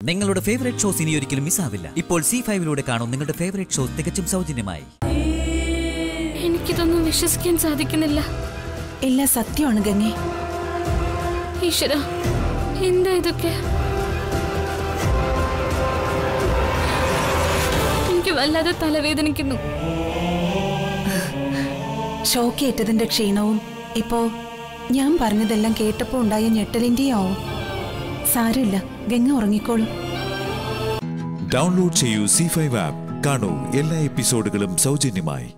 നിങ്ങളുടെ favourite shows ഇനി ഒരിക്കലും മിസ്സാവില്ല ഇപ്പോൾ സി ഫൈവിലൂടെ കാണും നിങ്ങളുടെ ഫേവറേറ്റ് ഷോ തികച്ചും സൗജന്യമായി എനിക്കിതൊന്നും വിശ്വസിക്കാൻ സാധിക്കുന്നില്ല എല്ലാം സത്യമാണ് ഗംഗെ ഈശ്വര എന്താ ഇതൊക്കെ എനിക്ക് വല്ലാതെ തലവേദനിക്കുന്നു ഷോക്കേറ്റതിന്റെ ക്ഷീണവും ഇപ്പോ ഞാൻ പറഞ്ഞതെല്ലാം കേട്ടപ്പോ ഉണ്ടായ ഞെട്ടലിന്റെയും ആവും സാരമില്ല ഗംഗ ഉറങ്ങിക്കോളും ഡൗൺലോഡ് ചെയ്യൂ സി ഫൈവ് ആപ്പ് കാണൂ എല്ലാ എപ്പിസോഡുകളും സൗജന്യമായി